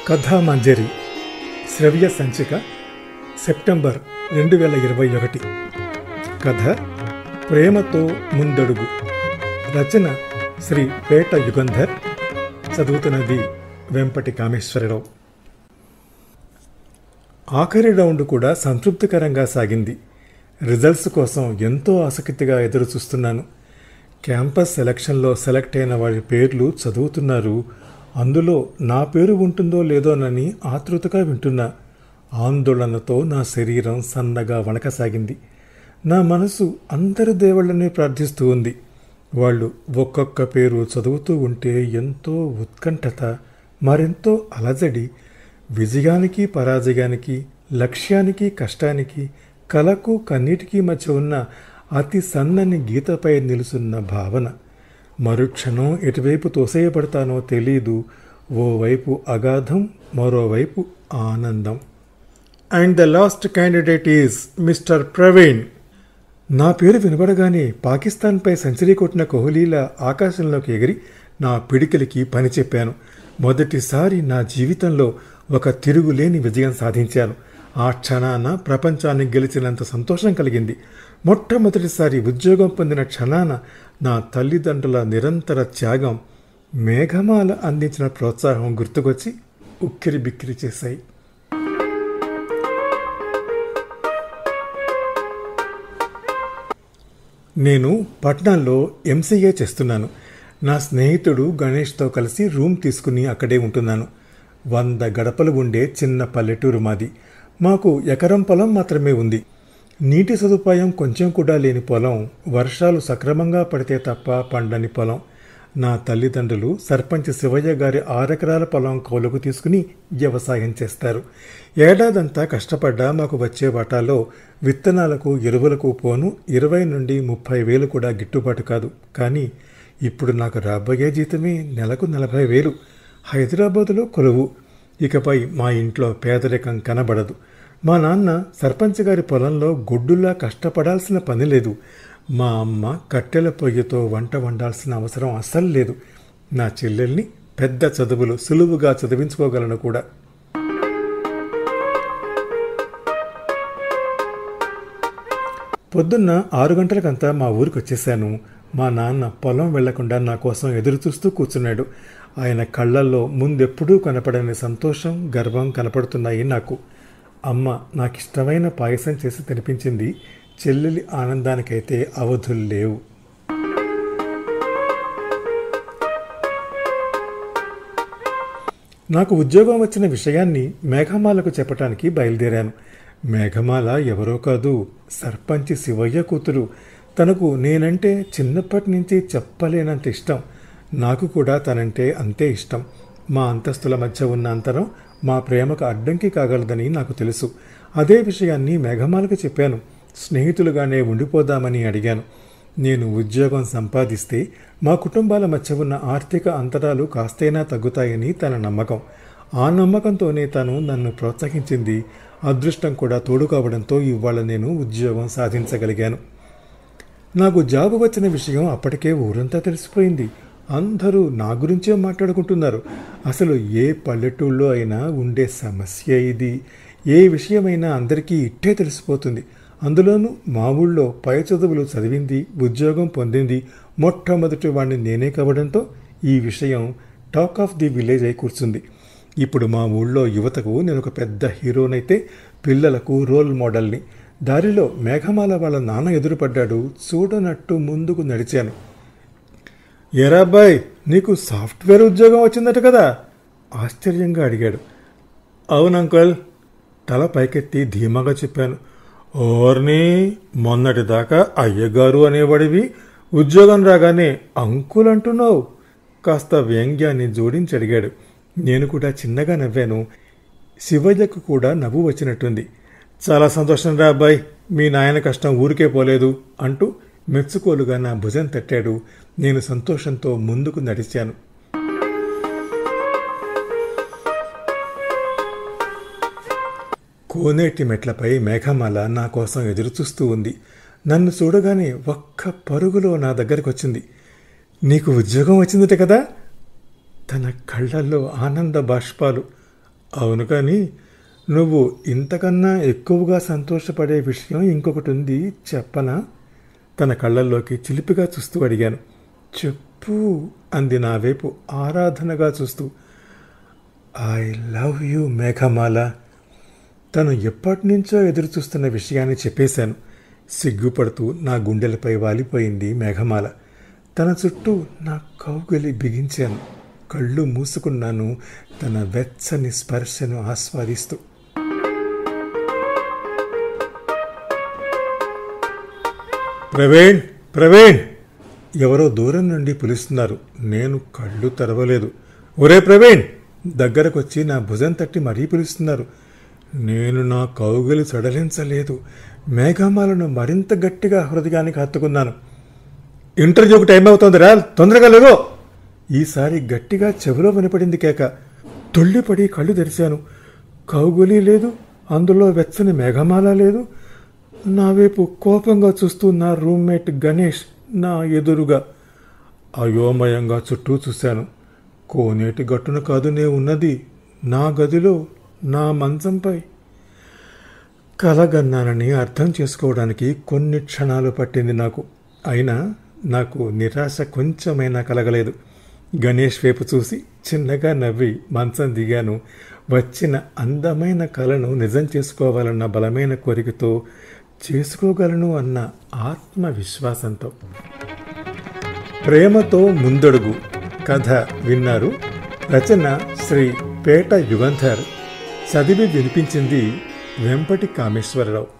కథామంజరి శ్రవ్య సంచిక సెప్టెంబర్ రెండు వేల ఇరవై ఒకటి కథ ప్రేమతో ముందడుగు రచన శ్రీ పేట యుగంధర్ చదువుతున్నది వెంపటి కామేశ్వరరావు ఆఖరి రౌండ్ కూడా సంతృప్తికరంగా సాగింది రిజల్ట్స్ కోసం ఎంతో ఆసక్తిగా ఎదురు చూస్తున్నాను క్యాంపస్ సెలక్షన్లో సెలెక్ట్ అయిన వారి పేర్లు చదువుతున్నారు అందులో నా పేరు ఉంటుందో లేదోనని ఆతృతగా వింటున్నా ఆందోళనతో నా శరీరం సన్నగా వణకసాగింది నా మనసు అందరి దేవుళ్ళని ప్రార్థిస్తూ ఉంది వాళ్ళు ఒక్కొక్క పేరు చదువుతూ ఉంటే ఎంతో ఉత్కంఠత మరెంతో అలజడి విజయానికి పరాజయానికి లక్ష్యానికి కష్టానికి కలకు కన్నీటికి మధ్య ఉన్న అతి సన్నని గీతపై నిలుసున్న భావన మరుక్షణం ఎటువైపు తోసేయబడతానో తెలీదు ఓవైపు అగాధం మరోవైపు ఆనందం and the last candidate is mister Praveen నా పేరు వినబడగానే పాకిస్తాన్పై సెంచరీ కొట్టిన కోహ్లీలా ఆకాశంలోకి ఎగిరి నా పిడికిలికి పని చెప్పాను మొదటిసారి నా జీవితంలో ఒక తిరుగులేని విజయం సాధించాను ఆ క్షణాన ప్రపంచాన్ని గెలిచినంత సంతోషం కలిగింది మొట్టమొదటిసారి ఉద్యోగం పొందిన క్షణాన నా తల్లిదండ్రుల నిరంతర త్యాగం మేఘమాల అందించిన ప్రోత్సాహం గుర్తుకొచ్చి ఉక్కిరి బిక్కిరి చేశాయి నేను పట్నాల్లో ఎంసీఏ చేస్తున్నాను నా స్నేహితుడు గణేష్తో కలిసి రూమ్ తీసుకుని అక్కడే ఉంటున్నాను వంద గడపలు ఉండే చిన్న పల్లెటూరు మాది మాకు ఎకరం పొలం మాత్రమే ఉంది నీటి సదుపాయం కొంచెం కూడా లేని పొలం వర్షాలు సక్రమంగా పడితే తప్ప పండని పొలం నా తల్లిదండ్రులు సర్పంచ్ శివయ్య గారి ఆరెకరాల పొలం కౌలుకు తీసుకుని వ్యవసాయం చేస్తారు ఏడాదంతా కష్టపడ్డా మాకు వచ్చే వాటాలో విత్తనాలకు ఎరువులకు పోను ఇరవై నుండి ముప్పై వేలు కూడా గిట్టుబాటు కాదు కానీ ఇప్పుడు నాకు రాబోయే జీతమే నెలకు నలభై వేలు హైదరాబాదులో కొలువు ఇకపై మా ఇంట్లో పేదరికం కనబడదు మా నాన్న సర్పంచ్ గారి పొలంలో గొడ్డులా కష్టపడాల్సిన పని లేదు మా అమ్మ కట్టెల పొయ్యితో వంట వండాల్సిన అవసరం అస్సలు లేదు నా చెల్లెల్ని పెద్ద చదువులు సులువుగా చదివించుకోగలను కూడా పొద్దున్న ఆరు గంటలకంతా మా ఊరికి వచ్చేసాను మా నాన్న పొలం వెళ్లకుండా నా కోసం ఎదురు చూస్తూ కూర్చున్నాడు ఆయన కళ్ళల్లో ముందెప్పుడూ కనపడని సంతోషం గర్వం కనపడుతున్నాయి నాకు అమ్మ నాకిష్టమైన పాయసం చేసి తినిపించింది చెల్లెలి ఆనందానికైతే అవధులు లేవు నాకు ఉద్యోగం వచ్చిన విషయాన్ని మేఘమాలకు చెప్పటానికి బయలుదేరాను మేఘమాల ఎవరో కాదు సర్పంచ్ శివయ్య కూతురు తనకు నేనంటే చిన్నప్పటి నుంచి చెప్పలేనంత ఇష్టం నాకు కూడా తనంటే అంతే ఇష్టం మా అంతస్తుల మధ్య ఉన్న అంతరం మా ప్రేమకు అడ్డంకి కాగలదని నాకు తెలుసు అదే విషయాన్ని మేఘమాలకు చెప్పాను స్నేహితులుగానే ఉండిపోదామని అడిగాను నేను ఉద్యోగం సంపాదిస్తే మా కుటుంబాల మధ్య ఉన్న ఆర్థిక అంతరాలు కాస్తైనా తగ్గుతాయని తన నమ్మకం ఆ నమ్మకంతోనే తను నన్ను ప్రోత్సహించింది అదృష్టం కూడా తోడు కావడంతో ఇవాళ నేను ఉద్యోగం సాధించగలిగాను నాకు జాబ్ వచ్చిన విషయం అప్పటికే ఊరంతా తెలిసిపోయింది అందరూ నా గురించే మాట్లాడుకుంటున్నారు అసలు ఏ పల్లెటూళ్ళలో అయినా ఉండే సమస్య ఇది ఏ విషయమైనా అందరికీ ఇట్టే తెలిసిపోతుంది అందులోనూ మా ఊళ్ళో పై చదువులు చదివింది ఉద్యోగం పొందింది మొట్టమొదటి వాడిని నేనే కావడంతో ఈ విషయం టాక్ ఆఫ్ ది విలేజ్ అయి కూర్చుంది ఇప్పుడు మా ఊళ్ళో యువతకు నేను ఒక పెద్ద హీరోనైతే పిల్లలకు రోల్ మోడల్ని దారిలో మేఘమాల వాళ్ళ నాన్న ఎదురుపడ్డాడు చూడనట్టు ముందుకు నడిచాను ఎరాబాయ్ నీకు సాఫ్ట్వేర్ ఉద్యోగం వచ్చిందట కదా ఆశ్చర్యంగా అడిగాడు అవును అంకుల్ తల పైకెత్తి ధీమాగా చెప్పాను ఓర్ని మొన్నటిదాకా అయ్యగారు అనేవాడివి ఉద్యోగం రాగానే అంకుల్ అంటున్నావు కాస్త వ్యంగ్యాన్ని జోడించి అడిగాడు నేను కూడా చిన్నగా నవ్వాను శివయ్యకు కూడా నవ్వు వచ్చినట్టుంది చాలా సంతోషం రా అబ్బాయి మీ నాయన కష్టం ఊరికే పోలేదు అంటూ మెచ్చుకోలుగా నా భుజం తట్టాడు నేను సంతోషంతో ముందుకు నడిచాను కోనేటి మెట్లపై మేఘమాల నా కోసం ఎదురుచూస్తూ ఉంది నన్ను చూడగానే ఒక్క పరుగులో నా దగ్గరకు వచ్చింది నీకు ఉద్యోగం వచ్చిందట కదా తన కళ్ళల్లో ఆనంద బాష్పాలు అవును కానీ నువ్వు ఇంతకన్నా ఎక్కువగా సంతోషపడే విషయం ఇంకొకటి ఉంది చెప్పనా తన కళ్ళల్లోకి చిలిపిగా చూస్తూ అడిగాను చెప్పు అంది నా వైపు ఆరాధనగా చూస్తూ ఐ లవ్ యూ మేఘమాల తను ఎప్పటి నుంచో ఎదురు చూస్తున్న విషయాన్ని చెప్పేశాను సిగ్గుపడుతూ నా గుండెలపై వాలిపోయింది మేఘమాల తన చుట్టూ నా కౌగలి బిగించాను కళ్ళు మూసుకున్నాను తన వెచ్చని స్పర్శను ఆస్వాదిస్తూ ప్రవీణ్ ప్రవీణ్ ఎవరో దూరం నుండి పిలుస్తున్నారు నేను కళ్ళు తెరవలేదు ఒరే ప్రవీణ్ దగ్గరకొచ్చి నా భుజం తట్టి మరీ పిలుస్తున్నారు నేను నా కౌగలి సడలించలేదు మేఘమాలను మరింత గట్టిగా హృదయానికి హత్తుకున్నాను ఇంటర్వ్యూకి టైం అవుతోందిరా తొందరగా లేవో ఈసారి గట్టిగా చెవిలో వినపడింది కేక తుళ్ళిపడి కళ్ళు తెరిచాను కౌగులి లేదు అందులో వెచ్చని మేఘమాల లేదు నా వైపు కోపంగా చూస్తూ నా రూమ్మేట్ గణేష్ నా ఎదురుగా అయోమయంగా చుట్టూ చూశాను కోనేటి గట్టున కాదునే ఉన్నది నా గదిలో నా మంచంపై కలగన్నానని అర్థం చేసుకోవడానికి కొన్ని క్షణాలు పట్టింది నాకు అయినా నాకు నిరాశ కొంచెమైనా కలగలేదు గణేష్ వైపు చూసి చిన్నగా నవ్వి మంచం దిగాను వచ్చిన అందమైన కళను నిజం చేసుకోవాలన్న బలమైన కోరికతో చేసుకోగలను అన్న ఆత్మవిశ్వాసంతో ప్రేమతో ముందడుగు కథ విన్నారు రచన శ్రీ పేట యుగంధర్ చదివి వినిపించింది వెంపటి కామేశ్వరరావు